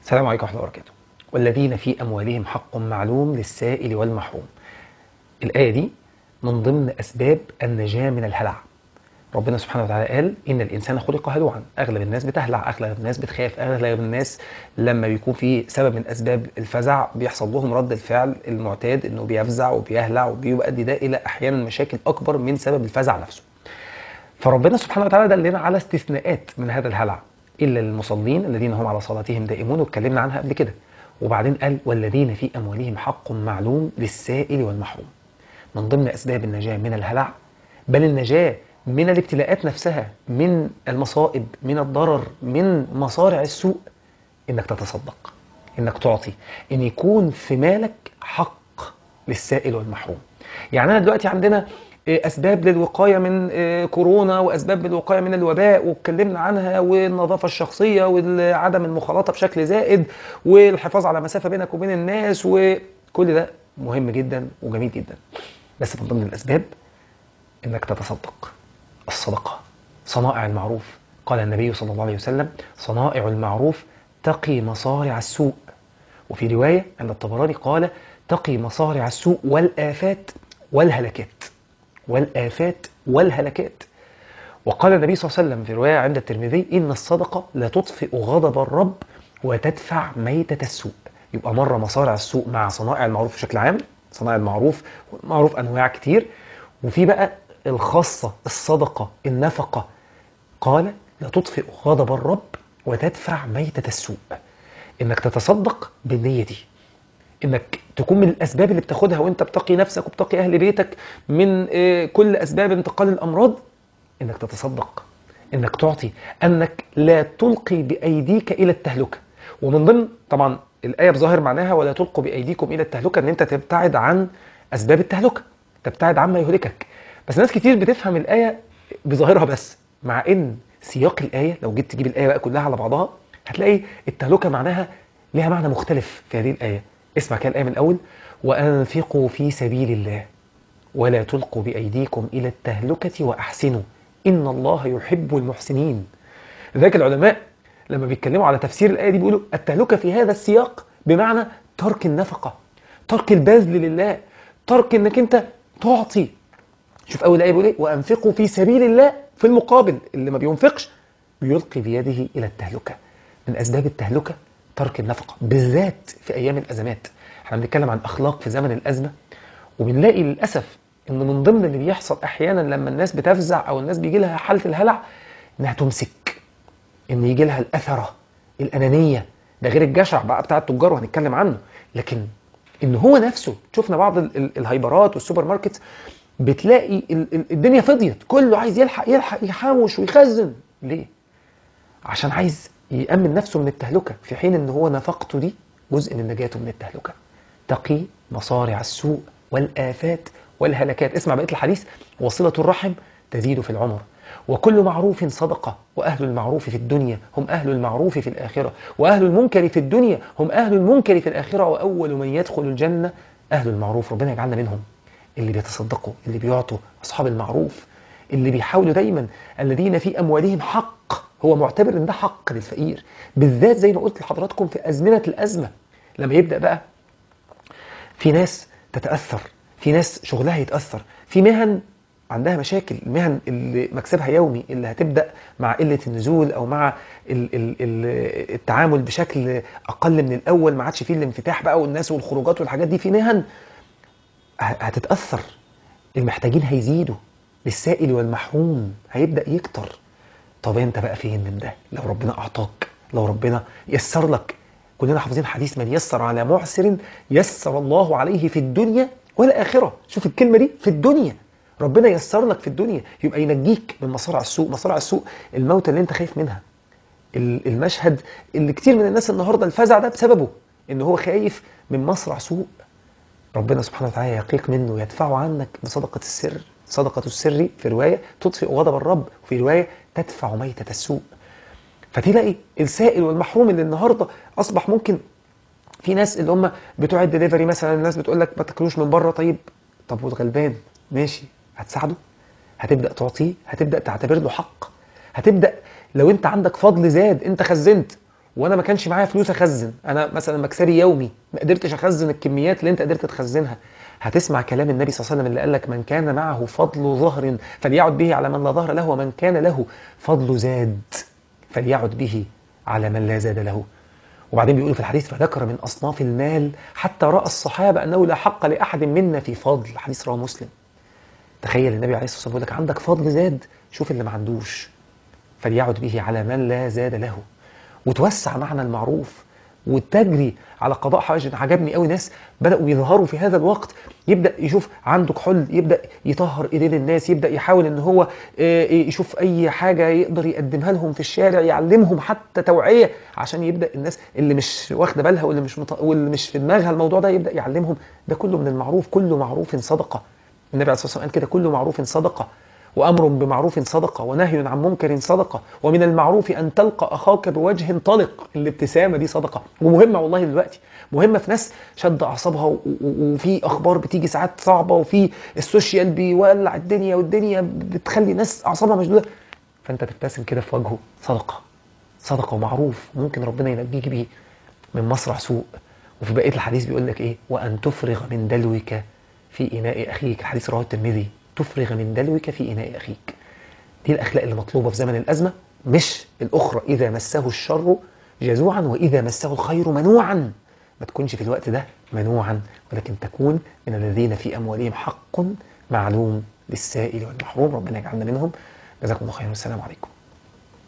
السلام عليكم ورحمة الله وبركاته والذين في أموالهم حق معلوم للسائل والمحروم الآية دي من ضمن أسباب النجاة من الهلع ربنا سبحانه وتعالى قال إن الإنسان خلق هلوعا أغلب الناس بتهلع أغلب الناس بتخاف أغلب الناس لما بيكون في سبب من أسباب الفزع بيحصل لهم رد الفعل المعتاد إنه بيفزع وبيهلع وبيؤدي ده إلى أحيانا مشاكل أكبر من سبب الفزع نفسه فربنا سبحانه وتعالى دلنا على استثناءات من هذا الهلع الا للمصلين الذين هم على صلاتهم دائمون واتكلمنا عنها قبل كده وبعدين قال والذين في اموالهم حق معلوم للسائل والمحروم من ضمن اسباب النجاه من الهلع بل النجاه من الابتلاءات نفسها من المصائب من الضرر من مصارع السوء انك تتصدق انك تعطي ان يكون في مالك حق للسائل والمحروم يعني انا دلوقتي عندنا اسباب للوقايه من كورونا واسباب للوقايه من الوباء واتكلمنا عنها والنظافه الشخصيه وعدم المخالطه بشكل زائد والحفاظ على مسافه بينك وبين الناس وكل ده مهم جدا وجميل جدا بس من ضمن الاسباب انك تتصدق الصدقه صنائع المعروف قال النبي صلى الله عليه وسلم صنائع المعروف تقي مصارع السوء وفي روايه عند الطبراني قال تقي مصارع السوء والافات والهلكات والآفات والهلكات وقال النبي صلى الله عليه وسلم في رواية عند الترمذي إن الصدقة لا تطفئ غضب الرب وتدفع ميتة السوء يبقى مرة مصارع السوء مع صنائع المعروف بشكل عام صنائع المعروف معروف أنواع كتير وفي بقى الخاصة الصدقة النفقة قال لا تطفئ غضب الرب وتدفع ميتة السوء إنك تتصدق بالنية دي انك تكون من الاسباب اللي بتاخدها وانت بتقي نفسك وبتقي اهل بيتك من كل اسباب انتقال الامراض انك تتصدق انك تعطي انك لا تلقي بايديك الى التهلكه ومن ضمن طبعا الايه بظاهر معناها ولا تلقوا بايديكم الى التهلكه ان انت تبتعد عن اسباب التهلكه تبتعد عما يهلكك بس ناس كتير بتفهم الايه بظاهرها بس مع ان سياق الايه لو جيت تجيب الايه بقى كلها على بعضها هتلاقي التهلكه معناها ليها معنى مختلف في هذه الايه اسمع كده الآية من الأول وأنفقوا في سبيل الله ولا تلقوا بأيديكم إلى التهلكة وأحسنوا إن الله يحب المحسنين لذلك العلماء لما بيتكلموا على تفسير الآية دي بيقولوا التهلكة في هذا السياق بمعنى ترك النفقة ترك البذل لله ترك انك انت تعطي شوف اول ايه بيقول ايه وانفقوا في سبيل الله في المقابل اللي ما بينفقش بيلقي بيده الى التهلكه من اسباب التهلكه ترك النفقه بالذات في ايام الازمات احنا بنتكلم عن اخلاق في زمن الازمه وبنلاقي للاسف ان من ضمن اللي بيحصل احيانا لما الناس بتفزع او الناس بيجي لها حاله الهلع انها تمسك ان يجي لها الاثره الانانيه ده غير الجشع بقى بتاع التجار وهنتكلم عنه لكن ان هو نفسه شفنا بعض ال ال الهايبرات والسوبر ماركت بتلاقي ال ال الدنيا فضيت كله عايز يلحق يلحق يحوش ويخزن ليه عشان عايز يأمن نفسه من التهلكة في حين ان هو نفقته دي جزء من نجاته من التهلكة تقي مصارع السوء والآفات والهلكات اسمع بقية الحديث وصلة الرحم تزيد في العمر وكل معروف صدقة وأهل المعروف في الدنيا هم أهل المعروف في الآخرة وأهل المنكر في الدنيا هم أهل المنكر في الآخرة وأول من يدخل الجنة أهل المعروف ربنا يجعلنا منهم اللي بيتصدقوا اللي بيعطوا أصحاب المعروف اللي بيحاولوا دايما الذين في أموالهم حق هو معتبر ان ده حق للفقير بالذات زي ما قلت لحضراتكم في أزمنة الأزمة لما يبدأ بقى في ناس تتأثر في ناس شغلها يتأثر في مهن عندها مشاكل المهن اللي مكسبها يومي اللي هتبدا مع قله النزول او مع ال ال ال التعامل بشكل اقل من الاول ما عادش فيه الانفتاح بقى والناس والخروجات والحاجات دي في مهن هتتاثر المحتاجين هيزيدوا للسائل والمحروم هيبدا يكتر طب انت بقى فين من ده لو ربنا اعطاك لو ربنا يسر لك كلنا حافظين حديث من يسر على معسر يسر الله عليه في الدنيا والاخره شوف الكلمه دي في الدنيا ربنا يسر لك في الدنيا يبقى ينجيك من مصارع السوء مصارع السوء الموت اللي انت خايف منها المشهد اللي كتير من الناس النهارده الفزع ده بسببه ان هو خايف من مصرع سوء ربنا سبحانه وتعالى يقيك منه ويدفعه عنك بصدقة السر صدقة السر في رواية تطفئ غضب الرب وفي رواية تدفع ميتة السوء فتلاقي السائل والمحروم اللي النهارده اصبح ممكن في ناس اللي هم بتوع الدليفري مثلا الناس بتقول لك ما تاكلوش من بره طيب طب والغلبان ماشي هتساعده هتبدا تعطيه هتبدا تعتبر له حق هتبدا لو انت عندك فضل زاد انت خزنت وانا ما كانش معايا فلوس اخزن انا مثلا مكسبي يومي ما قدرتش اخزن الكميات اللي انت قدرت تخزنها هتسمع كلام النبي صلى الله عليه وسلم اللي قال لك من كان معه فضل ظهر فليعد به على من لا ظهر له ومن كان له فضل زاد فليعد به على من لا زاد له وبعدين بيقول في الحديث فذكر من اصناف المال حتى راى الصحابه انه لا حق لاحد منا في فضل حديث رواه مسلم تخيل النبي عليه الصلاه والسلام بيقول لك عندك فضل زاد شوف اللي ما عندوش فليعد به على من لا زاد له وتوسع معنى المعروف وتجري على قضاء حوائج عجبني قوي ناس بداوا يظهروا في هذا الوقت يبدا يشوف عنده كحول يبدا يطهر ايدين الناس يبدا يحاول ان هو آه، يشوف اي حاجه يقدر يقدمها لهم في الشارع يعلمهم حتى توعيه عشان يبدا الناس اللي مش واخده بالها واللي مش مط... واللي مش في دماغها الموضوع ده يبدا يعلمهم ده كله من المعروف كله معروف صدقه النبي عليه الصلاه والسلام قال كده كله معروف صدقه وامر بمعروف صدقه ونهي عن منكر صدقه ومن المعروف ان تلقى اخاك بوجه طلق الابتسامه دي صدقه ومهمه والله دلوقتي مهمه في ناس شد اعصابها و- و- وفي اخبار بتيجي ساعات صعبه وفي السوشيال بيولع الدنيا والدنيا بتخلي ناس اعصابها مشدوده فانت تبتسم كده في وجهه صدقه صدقه ومعروف ممكن ربنا ينجيك بيه من مصرع سوء وفي بقيه الحديث بيقول لك ايه وان تفرغ من دلوك في اناء اخيك الحديث رواه الترمذي تفرغ من دلوك في اناء اخيك دي الاخلاق اللي مطلوبه في زمن الازمه مش الاخرى اذا مسه الشر جزوعا واذا مسه الخير منوعا ما تكونش في الوقت ده منوعا ولكن تكون من الذين في اموالهم حق معلوم للسائل والمحروم ربنا يجعلنا منهم جزاكم الله خيرا والسلام عليكم